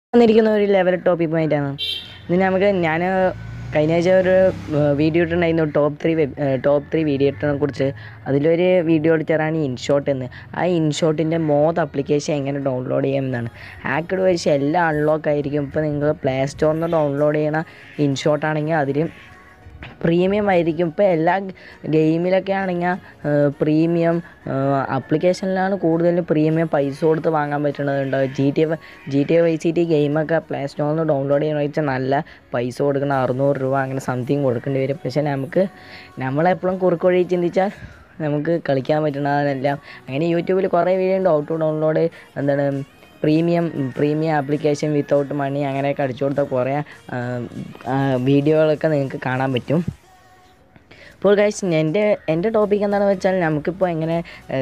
വന്നിരിക്കുന്ന ഒരു ലെവൽ ടോപ്പിക്കുമായിട്ടാണ് ഇന്ന് നമുക്ക് ഞാൻ കഴിഞ്ഞ ആഴ്ച ഒരു വീഡിയോ ഇട്ടുണ്ടായിരുന്നു top three web top three video ഇട്ടതിനെ കുറിച്ച് അതിലൊരു വീഡിയോ എടുത്തതാണ് ഇൻഷോട്ട് എന്ന് ആ ഇൻഷോട്ടിൻ്റെ മോഡ് ആപ്ലിക്കേഷൻ എങ്ങനെ ഡൗൺലോഡ് ചെയ്യാം എന്നാണ് ഹാക്കഡ് വഴിച്ച് എല്ലാം അൺലോക്ക് ആയിരിക്കും ഇപ്പോൾ നിങ്ങൾ പ്ലേ സ്റ്റോറിൽ നിന്ന് ഡൗൺലോഡ് ചെയ്യണ ഇൻഷോട്ട് ആണെങ്കിൽ അതിൽ പ്രീമിയം ആയിരിക്കും ഇപ്പോൾ എല്ലാ ഗെയിമിലൊക്കെ ആണെങ്കിൽ പ്രീമിയം ആപ്ലിക്കേഷനിലാണ് കൂടുതലും പ്രീമിയം പൈസ കൊടുത്ത് വാങ്ങാൻ പറ്റുന്നത് G T A G T A Vice City ഗെയിമൊക്കെ പ്ലേ സ്റ്റോറിൽ നിന്ന് ഡൗൺലോഡ് ചെയ്യണമെന്ന് വെച്ചാൽ നല്ല പൈസ കൊടുക്കണം അറുന്നൂറ് രൂപ അങ്ങനെ സംതിങ് കൊടുക്കേണ്ടി വരും പക്ഷേ നമുക്ക് നമ്മളെപ്പോഴും കുറുക്ക് വഴി ചിന്തിച്ചാൽ നമുക്ക് കളിക്കാൻ പറ്റണതെല്ലാം അങ്ങനെ യൂട്യൂബിൽ കുറേ വീഡിയോ ഉണ്ട് ഔട്ട് ഡൗൺലോഡ് എന്താണ് premium premium application without money അങ്ങനെയൊക്കെ അടിച്ചു കൊടുത്ത കുറേ വീഡിയോകളൊക്കെ നിങ്ങൾക്ക് കാണാൻ പറ്റും ഇപ്പോൾ ഗൈസ് എൻ്റെ എൻ്റെ ടോപ്പിക് എന്താണെന്ന് വെച്ചാൽ നമുക്കിപ്പോൾ എങ്ങനെ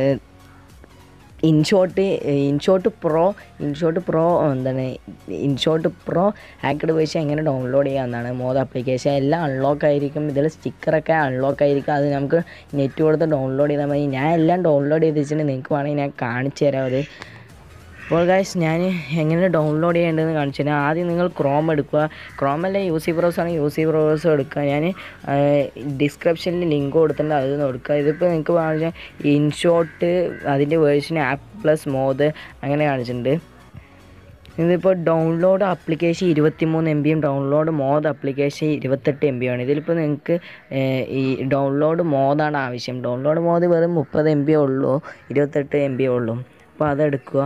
InShot InShot pro InShot pro എന്താണ് ഇൻഷോട്ട് പ്രോ ഹാക്കഡ് വെച്ച് എങ്ങനെ ഡൗൺലോഡ് ചെയ്യാമെന്നാണ് മോഡ് ആപ്ലിക്കേഷൻ എല്ലാം അൺലോക്ക് ആയിരിക്കും ഇതിൽ സ്റ്റിക്കറൊക്കെ അൺലോക്ക് ആയിരിക്കും അത് നമുക്ക് നെറ്റ് കൊടുത്ത് ഡൗൺലോഡ് ചെയ്താൽ മതി ഞാൻ എല്ലാം ഡൗൺലോഡ് ചെയ്ത് വെച്ചിട്ട് നിങ്ങൾക്ക് വേണമെങ്കിൽ ഞാൻ കാണിച്ചു തരാം അത് അപ്പോൾ ഗൈസ് ഞാൻ എങ്ങനെ ഡൗൺലോഡ് ചെയ്യേണ്ടതെന്ന് കാണിച്ചു തരാം ആദ്യം നിങ്ങൾ ക്രോം എടുക്കുക ക്രോം അല്ല യു സി ബ്രൗസർ ആണെങ്കിൽ യു സി ബ്രൗസർ എടുക്കുക ഞാൻ ഡിസ്ക്രിപ്ഷനിൽ ലിങ്ക് കൊടുത്തിട്ടുണ്ട് അതിൽ നിന്ന് കൊടുക്കുക ഇതിപ്പോൾ നിങ്ങൾക്ക് കാണിച്ചാൽ ഇൻഷോട്ട് അതിൻ്റെ വേർഷൻ ആപ്പ് പ്ലസ് മോഡ് അങ്ങനെ കാണിച്ചിട്ടുണ്ട് ഇതിപ്പോൾ ഡൗൺലോഡ് ആപ്ലിക്കേഷൻ ഇരുപത്തിമൂന്ന് എം ബിയും ഡൗൺലോഡ് മോഡ് ആപ്ലിക്കേഷൻ ഇരുപത്തെട്ട് എം ബിയാണ് ഇതിലിപ്പോൾ നിങ്ങൾക്ക് ഈ ഡൗൺലോഡ് മോഡാണ് ആവശ്യം ഡൗൺലോഡ് മോഡ് വെറും മുപ്പത് എം ബി ഉള്ളൂ ഇരുപത്തെട്ട് എം ബി ഉള്ളൂ അപ്പോൾ അതെടുക്കുക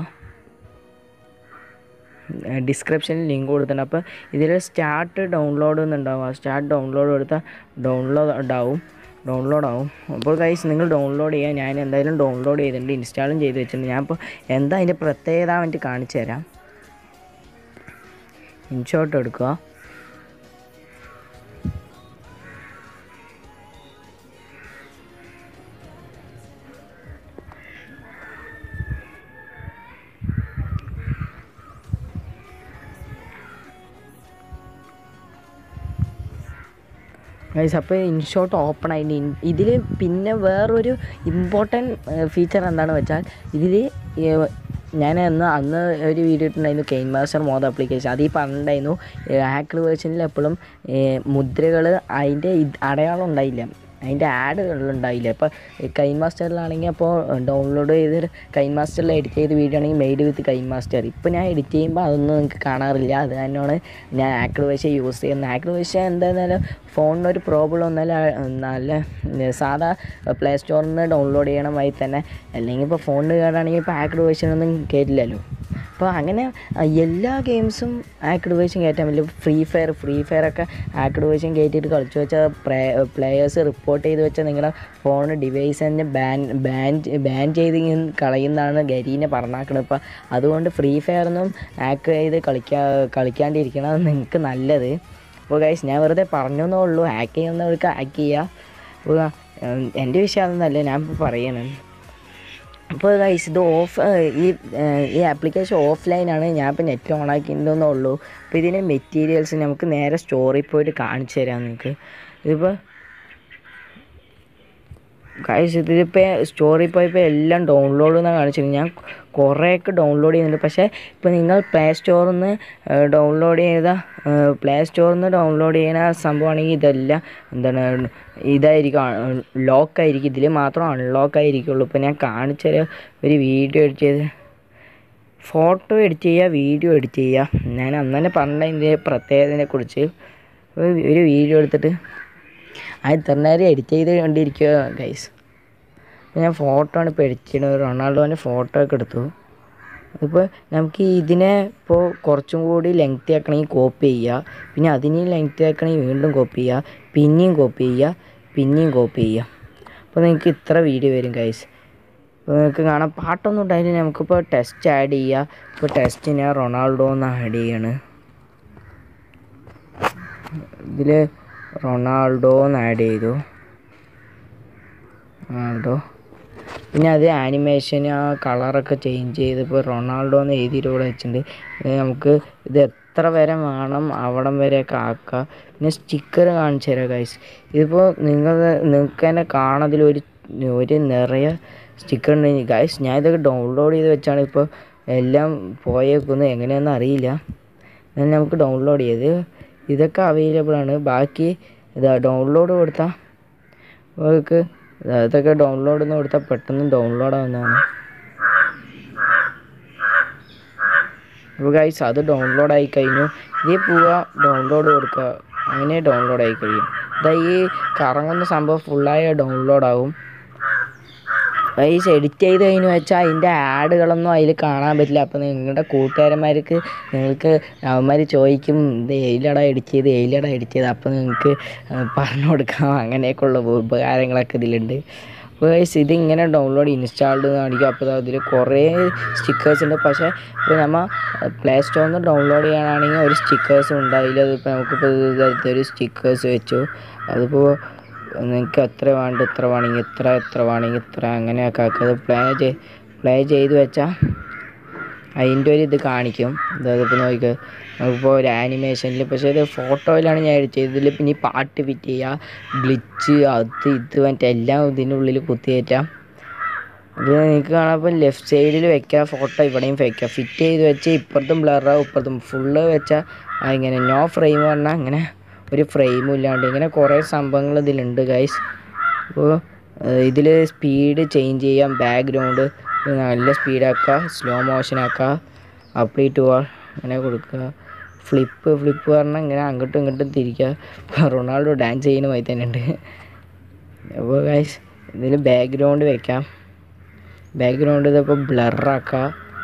ഡിസ്ക്രിപ്ഷനിൽ ലിങ്ക് കൊടുത്തിട്ടുണ്ട് അപ്പോൾ ഇതിൽ സ്റ്റാർട്ട് ഡൗൺലോഡ് എന്നുണ്ടാവും ആ സ്റ്റാർട്ട് ഡൗൺലോഡ് കൊടുത്താൽ ഡൗൺലോഡ് ആവും ഡൗൺലോഡ് ആവും അപ്പോൾ കൈസ് നിങ്ങൾ ഡൗൺലോഡ് ചെയ്യുക ഞാൻ എന്തായാലും ഡൗൺലോഡ് ചെയ്തിട്ടുണ്ട് ഇൻസ്റ്റാളും ചെയ്ത് വെച്ചിട്ടുണ്ട് ഞാൻ ഇപ്പോൾ എന്താ അതിൻ്റെ പ്രത്യേകത വേണ്ടി കാണിച്ചു തരാം ഇൻഷോട്ട് എടുക്കുക ഗൈസ് അപ്പോൾ ഇൻഷോട്ട് ഓപ്പൺ ആയിട്ട് ഇതിൽ പിന്നെ വേറൊരു ഇമ്പോർട്ടൻറ്റ് ഫീച്ചർ എന്താണെന്ന് വെച്ചാൽ ഇതിൽ ഞാൻ അന്ന് അന്ന് ഒരു വീഡിയോ ഇട്ടുണ്ടായിരുന്നു കെയിൻ മാസ്റ്റർ മോഡ് ആപ്ലിക്കേഷൻ അത് ഈ പറഞ്ഞിട്ടുണ്ടായിരുന്നു ഹാക്കർ വേർഷനിൽ എപ്പോഴും മുദ്രകൾ അതിൻ്റെ അടയാളം ഉണ്ടായില്ല അതിൻ്റെ ആഡുകളുണ്ടായില്ല ഇപ്പോൾ കൈൻ മാസ്റ്ററിലാണെങ്കിൽ അപ്പോൾ ഡൗൺലോഡ് ചെയ്ത് കൈൻ മാസ്റ്ററിൽ എഡിറ്റ് ചെയ്ത വീഡിയോ ആണെങ്കിൽ മെയ്ഡ് വിത്ത് കൈൻ മാസ്റ്റർ ഇപ്പോൾ ഞാൻ എഡിറ്റ് ചെയ്യുമ്പോൾ അതൊന്നും നിങ്ങൾക്ക് കാണാറില്ല അത് തന്നെയാണ് ഞാൻ ആക്രിവേഷ യൂസ് ചെയ്യുന്നത് ആക്രിവേഷ എന്തായാലും ഫോണിനൊരു പ്രോബ്ലം ഒന്നല്ല നല്ല സാധാ പ്ലേ സ്റ്റോറിൽ നിന്ന് ഡൗൺലോഡ് ചെയ്യണമായി തന്നെ അല്ലെങ്കിൽ ഇപ്പോൾ ഫോണിൽ കയറുകയാണെങ്കിൽ ഇപ്പോൾ ആക്രിവേഷനൊന്നും കയറ്റില്ലല്ലോ അപ്പോൾ അങ്ങനെ എല്ലാ ഗെയിംസും ആക്ടിവേഷൻ കയറ്റാൻ പറ്റില്ല ഫ്രീ ഫയർ ഫ്രീ ഫയറൊക്കെ ആക്ടിവേഷൻ കയറ്റിയിട്ട് കളിച്ചു വെച്ചാൽ പ്ലേയേഴ്സ് റിപ്പോർട്ട് ചെയ്ത് വെച്ചാൽ നിങ്ങളുടെ ഫോൺ ഡിവൈസ് തന്നെ ബാൻ ബാൻ ബാൻ ചെയ്ത് കളയുന്നതാണ് ഗരീനെ പറഞ്ഞാക്കുന്നത് ഇപ്പോൾ അതുകൊണ്ട് ഫ്രീ ഫയറൊന്നും ആക്ക് ചെയ്ത് കളിക്കാ കളിക്കാണ്ടിരിക്കണം നിങ്ങൾക്ക് നല്ലത് അപ്പോൾ ഗൈസ് ഞാൻ വെറുതെ പറഞ്ഞു എന്നേ ഉള്ളൂ ഹാക്ക് ചെയ്യുന്നവർക്ക് ഹാക്ക് ചെയ്യുക അപ്പോൾ എൻ്റെ വിഷയം അതൊന്നല്ല ഞാൻ ഇപ്പോൾ പറയണം അപ്പോൾ ഗൈസ് ഇത് ഓഫ് ഈ ഈ ആപ്ലിക്കേഷൻ ഓഫ്ലൈനാണ് ഞാൻ ഇപ്പോൾ നെറ്റ് ഓൺ ആക്കിയിട്ടുണ്ടെന്നേ ഉള്ളൂ അപ്പോൾ ഇതിൻ്റെ മെറ്റീരിയൽസ് നമുക്ക് നേരെ സ്റ്റോറിൽ പോയിട്ട് കാണിച്ചു തരാം നിങ്ങൾക്ക് ഇതിപ്പോൾ ഗൈസ് ഇതിലിപ്പോൾ സ്റ്റോറിൽ പോയപ്പോൾ എല്ലാം ഡൗൺലോഡ് എന്നാണ് കാണിച്ചിരുന്നത് ഞാൻ കുറേയൊക്കെ ഡൗൺലോഡ് ചെയ്യുന്നുണ്ട് പക്ഷേ ഇപ്പോൾ നിങ്ങൾ പ്ലേ സ്റ്റോറിൽ നിന്ന് ഡൗൺലോഡ് ചെയ്ത പ്ലേ സ്റ്റോറിൽ നിന്ന് ഡൗൺലോഡ് ചെയ്യുന്ന സംഭവമാണെങ്കിൽ ഇതെല്ലാം എന്താണ് ഇതായിരിക്കും ലോക്കായിരിക്കും ഇതിൽ മാത്രം അൺലോക്ക് ആയിരിക്കുള്ളൂ ഇപ്പോൾ ഞാൻ കാണിച്ച ഒരു വീഡിയോ എഡിറ്റ് ചെയ്ത് ഫോട്ടോ എഡിറ്റ് ചെയ്യുക വീഡിയോ എഡിറ്റ് ചെയ്യുക ഞാൻ അന്ന് തന്നെ പറഞ്ഞ ഇതിൻ്റെ പ്രത്യേകതയെ കുറിച്ച് ഒരു വീഡിയോ എടുത്തിട്ട് അത് ഇത്ര നേരം എഡിറ്റ് ചെയ്ത് കണ്ടിരിക്കുക ഗൈസ് ഞാൻ ഫോട്ടോ ആണ് ഇപ്പോൾ എഡിറ്റ് ചെയ്യുന്നത് റൊണാൾഡോൻ്റെ ഫോട്ടോ ഒക്കെ എടുത്തു ഇപ്പോൾ നമുക്ക് ഇതിനെ ഇപ്പോൾ കുറച്ചും കൂടി ലെങ്തി ആക്കണമെങ്കിൽ കോപ്പി ചെയ്യുക പിന്നെ അതിനെയും ലെങ്തി ആക്കണമെങ്കിൽ വീണ്ടും കോപ്പി ചെയ്യുക പിന്നെയും കോപ്പി ചെയ്യുക പിന്നെയും കോപ്പി ചെയ്യുക അപ്പോൾ നിങ്ങൾക്ക് ഇത്ര വീഡിയോ വരും ഗൈസ് ഇപ്പോൾ നിങ്ങൾക്ക് കാണാം പാട്ടൊന്നും ഉണ്ടായില്ല നമുക്കിപ്പോൾ ടെസ്റ്റ് ആഡ് ചെയ്യുക ഇപ്പോൾ ടെസ്റ്റ് ഞാൻ റൊണാൾഡോ എന്ന് ആഡ് ചെയ്യാണ് ഇതിൽ റൊണാൾഡോ എന്ന് ആഡ് ചെയ്തു റൊണാൾഡോ പിന്നെ അത് ആനിമേഷൻ ആ കളറൊക്കെ ചേഞ്ച് ചെയ്ത് ഇപ്പോൾ റൊണാൾഡോ എന്ന് എഴുതിയിട്ട് ഇവിടെ വെച്ചിട്ടുണ്ട് നമുക്ക് ഇത് എത്ര വരെ വേണം അവിടം വരെയൊക്കെ ആക്കുക പിന്നെ സ്റ്റിക്കർ കാണിച്ചു തരാം ഗൈസ് ഇതിപ്പോൾ നിങ്ങൾ നിങ്ങൾക്ക് തന്നെ കാണതിൽ ഒരു ഒരു നിറയെ സ്റ്റിക്കർ ഉണ്ട് ഗൈസ് ഞാൻ ഇതൊക്കെ ഡൗൺലോഡ് ചെയ്ത് വെച്ചാണ് ഇപ്പോൾ എല്ലാം പോയേക്കുന്നത് എങ്ങനെയാണെന്ന് അറിയില്ല then നമുക്ക് ഡൗൺലോഡ് ചെയ്ത് ഇതൊക്കെ അവൈലബിൾ ആണ് ബാക്കി ഇതാ ഡൗൺലോഡ് കൊടുത്താൽ നമുക്ക് ഇതൊക്കെ ഡൗൺലോഡ് എന്ന് കൊടുത്താൽ പെട്ടെന്ന് ഡൗൺലോഡ് ആവുന്നതാണ് അപ്പോൾ ഗൈസ് അത് ഡൗൺലോഡ് ആയി കഴിഞ്ഞു ഇതിൽ പോവുക ഡൗൺലോഡ് കൊടുക്കുക അങ്ങനെ ഡൗൺലോഡ് ആയി കഴിയും ഇതാ ഈ കറങ്ങുന്ന സംഭവം ഫുള്ളായി ഡൗൺലോഡ് ആവും ഗൈസ് എഡിറ്റ് ചെയ്ത് കഴിഞ്ഞു വെച്ചാൽ അതിൻ്റെ ആഡുകളൊന്നും അതിൽ കാണാൻ പറ്റില്ല അപ്പോൾ നിങ്ങളുടെ കൂട്ടുകാരന്മാർക്ക് നിങ്ങൾക്ക് അവന്മാർ ചോദിക്കും ഇത് എയിലടാ എഡിറ്റ് ചെയ്ത് എയിലടാ എഡിറ്റ് ചെയ്ത് അപ്പോൾ നിങ്ങൾക്ക് പറഞ്ഞു കൊടുക്കാം അങ്ങനെയൊക്കെയുള്ള ഉപകാരങ്ങളൊക്കെ ഇതിലുണ്ട് അപ്പോൾ ഗൈസ് ഇതിങ്ങനെ ഡൗൺലോഡ് ഇൻസ്റ്റാൾഡ് കാണിക്കും അപ്പോൾ അതിൽ കുറേ സ്റ്റിക്കേഴ്സ് ഉണ്ട് പക്ഷേ ഇപ്പോൾ നമ്മൾ പ്ലേ സ്റ്റോറിൽ നിന്ന് ഡൗൺലോഡ് ചെയ്യാനാണെങ്കിൽ ഒരു സ്റ്റിക്കേഴ്സും ഉണ്ട് അതിലതിപ്പോൾ നമുക്കിപ്പോൾ ഇതായിട്ട് ഒരു സ്റ്റിക്കേഴ്സ് വെച്ചു അതിപ്പോൾ നിങ്ങൾക്ക് എത്ര വേണ്ട ഇത്ര വേണമെങ്കിൽ ഇത്ര എത്ര വേണമെങ്കിൽ ഇത്ര അങ്ങനെയൊക്കെ ആക്കുക പ്ലേ ചെയ്ത് പ്ലേ ചെയ്ത് വെച്ചാൽ അതിൻ്റെ ഒരു ഇത് കാണിക്കും അതായത് ഇപ്പോൾ നോക്കിക്കുക നമുക്കിപ്പോൾ ഒരു ആനിമേഷനിൽ പക്ഷേ ഇത് ഫോട്ടോയിലാണ് ഞാൻ എഡിറ്റ് ചെയ്തത് ഇതിൽ പിന്നെ ഈ പാട്ട് ഫിറ്റ് ചെയ്യുക ഗ്ലിച്ച് അത് ഇത് മറ്റേ എല്ലാം ഇതിൻ്റെ ഉള്ളിൽ കുത്തിയേറ്റാം അപ്പോൾ നിങ്ങൾക്ക് കാണാം അപ്പോൾ ലെഫ്റ്റ് സൈഡിൽ വെക്കുക ഫോട്ടോ ഇവിടെയും വെക്കുക ഫിറ്റ് ചെയ്ത് വെച്ച് ഇപ്പുറത്തും ബ്ലറാവും ഇപ്പുറത്തും ഫുള്ള് വെച്ചാൽ ഇങ്ങനെ നോ ഫ്രെയിം പറഞ്ഞാൽ അങ്ങനെ ഒരു ഫ്രെയിമും ഇല്ലാണ്ട് ഇങ്ങനെ കുറേ സംഭവങ്ങൾ ഇതിലുണ്ട് ഗൈസ് അപ്പോൾ ഇതിൽ സ്പീഡ് ചേഞ്ച് ചെയ്യാം ബാക്ക്ഗ്രൗണ്ട് നല്ല സ്പീഡാക്കുക സ്ലോ മോഷൻ ആക്കുക അപ്ലൈ ടു വാൾ അങ്ങനെ കൊടുക്കുക ഫ്ലിപ്പ് ഫ്ലിപ്പ് പറഞ്ഞാൽ ഇങ്ങനെ അങ്ങോട്ടും ഇങ്ങോട്ടും തിരിക്കുക റൊണാൾഡോ ഡാൻസ് ചെയ്യുന്ന മാതിരി തന്നെ ഉണ്ട് അപ്പോൾ ഗൈസ് ഇതിൽ ബാക്ക്ഗ്രൗണ്ട് വെക്കാം ബാക്ക്ഗ്രൗണ്ട് ഇതിപ്പോൾ ബ്ലറാക്കുക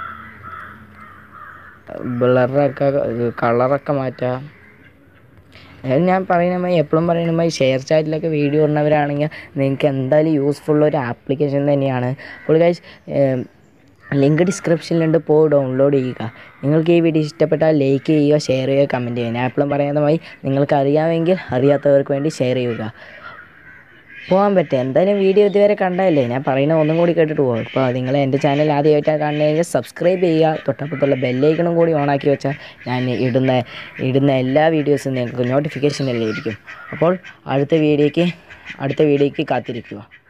ബ്ലറാക്കുക കളറൊക്കെ മാറ്റാം അതായത് ഞാൻ പറയുന്നമായി എപ്പോഴും പറയുന്നമായി ഷെയർ ചാറ്റിലൊക്കെ വീഡിയോ ഇടുന്നവരാണെങ്കിൽ നിങ്ങൾക്ക് എന്തായാലും യൂസ്ഫുൾ ഒരു ആപ്ലിക്കേഷൻ തന്നെയാണ് അപ്പോൾ ഗൈസ് ലിങ്ക് ഡിസ്ക്രിപ്ഷനിലുണ്ട് പോയി ഡൗൺലോഡ് ചെയ്യുക നിങ്ങൾക്ക് ഈ വീഡിയോ ഇഷ്ടപ്പെട്ടാൽ ലൈക്ക് ചെയ്യുക ഷെയർ ചെയ്യുക കമൻറ്റ് ചെയ്യുക ഞാൻ എപ്പോഴും പറയുന്നതുമായി നിങ്ങൾക്ക് അറിയാമെങ്കിൽ അറിയാത്തവർക്ക് വേണ്ടി ഷെയർ ചെയ്യുക പോകാൻ പറ്റുക എന്തായാലും വീഡിയോ ഇതുവരെ കണ്ടതല്ലേ ഞാൻ പറയുന്ന ഒന്നും കൂടി കേട്ടിട്ട് പോകും ഇപ്പോൾ നിങ്ങൾ എൻ്റെ ചാനൽ ആദ്യമായിട്ടാണ് കാണുന്നതെങ്കിൽ സബ്സ്ക്രൈബ് ചെയ്യുക തൊട്ടപ്പുറത്തുള്ള ബെല്ലൈക്കണും കൂടി ഓണാക്കി വെച്ചാൽ ഞാൻ ഇടുന്ന ഇടുന്ന എല്ലാ വീഡിയോസും നിങ്ങൾക്ക് നോട്ടിഫിക്കേഷൻ ലഭിക്കും അപ്പോൾ അടുത്ത വീഡിയോയ്ക്ക് അടുത്ത വീഡിയോയ്ക്ക് കാത്തിരിക്കുക